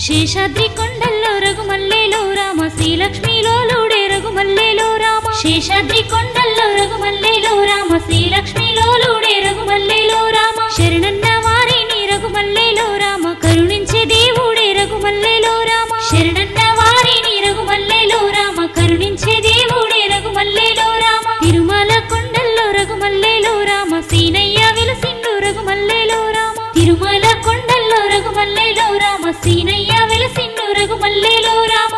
శేషాద్రి కొండల్లో రఘుమల్లేలో రామ శ్రీలక్ష్మిలో లూడే రఘుమల్లేలో రామ శేషాద్రి కొండల్లో రఘుమల్లేలో రామ శ్రీలక్ష్మిలో లూడే రఘుమల్లేలో రామ శరణన్న వారిని రఘుమల్లేలో రామ కరుణించే దేవుడే రఘుమల్లేలో రామ శరణన్న వారిని రఘుమల్లేలో రామ కరుణించే దేవుడే రఘుమల్లేలో రామ తిరుమల కొండల్లో రఘుమల్లేలో రామ సీనయ్య వెలసిండు రఘుమల్లేలో రామ తిరుమల కొండల్లో రఘుమల్లేలో రామ సీనయ్య వెలసిండు రఘుమల్లేలో రామ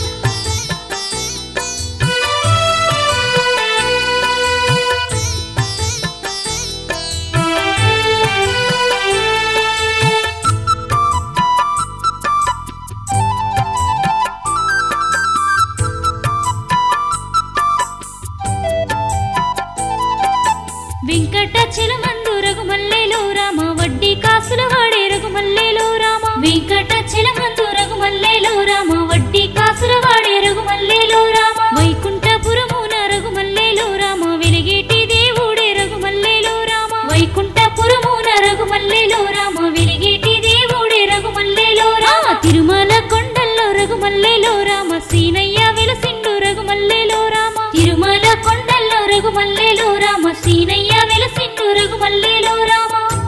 వెంకట చిలమందు రఘుమల్లేలో రామ వడ్డీ కాసుల వాడే రఘుమల్లేలో రామ వెంకట చిలమందు రఘుమల్లేలో రామ వడ్డీ కాసుల వాడే రఘుమల్లేలో రామ వైకుంఠపురమున రఘుమల్లేలో రామ వెలిగేటి దేవుడే రఘుమల్లేలో రామ వైకుంఠపురమున రఘుమల్లేలో రామ వెలిగేటి దేవుడే రఘుమల్లేలో రామ తిరుమల కొండల్లో రఘుమల్లేలో రామ సీనయ్య వెలసిండు రఘుమల్లేలో రామ తిరుమల కొండల్లో రఘుమల్లేలో రామ సీనయ్య వెలసిండు రఘుమల్లేలో రామ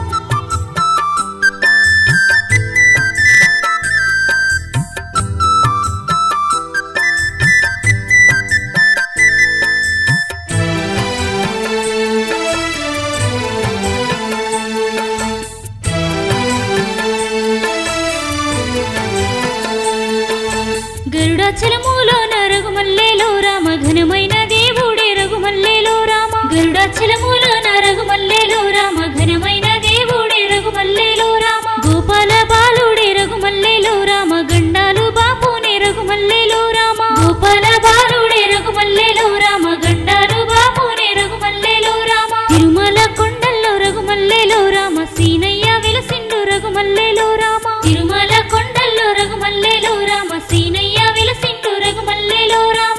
గరుడాచలములోన రఘుమల్లేలో రామ ఘనమైన దేవుడే రఘుమల్లేలో రామ గరుడాచలములోన రఘుమల్లేలో రామ ఘనమైన దేవుడే రఘుమల్లేలో రామ గోపాల బాలుడే రఘుమల్లేలో రామ గండాలు బాపునే రఘుమల్లేలో రామ గోపాల బాలుడే రఘుమల్లేలో రామ గండాలు బాపునే రఘుమల్లేలో రామ తిరుమల కొండల్లో రఘుమల్లేలో రామ సీనయ్య వెలసిండు రఘుమల్లేలో రామ తిరుమల కొండల్లో రఘుమల్లేలో రామ సీనయ్య వెలసిండు రఘుమల్లేలో రామ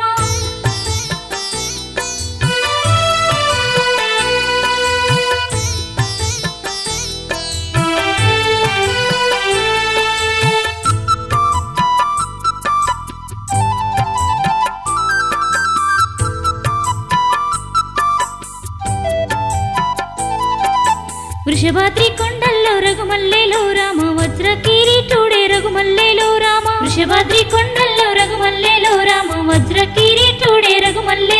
వృషభాద్రి కొండల్లో రఘుమల్లేలో రామ వజ్ర కిరీటుడే రఘుమల్లేలో రామ వృషభాద్రి కొండల్లో రఘుమల్లేలో రామ వజ్ర కిరీటుడే రఘుమల్లే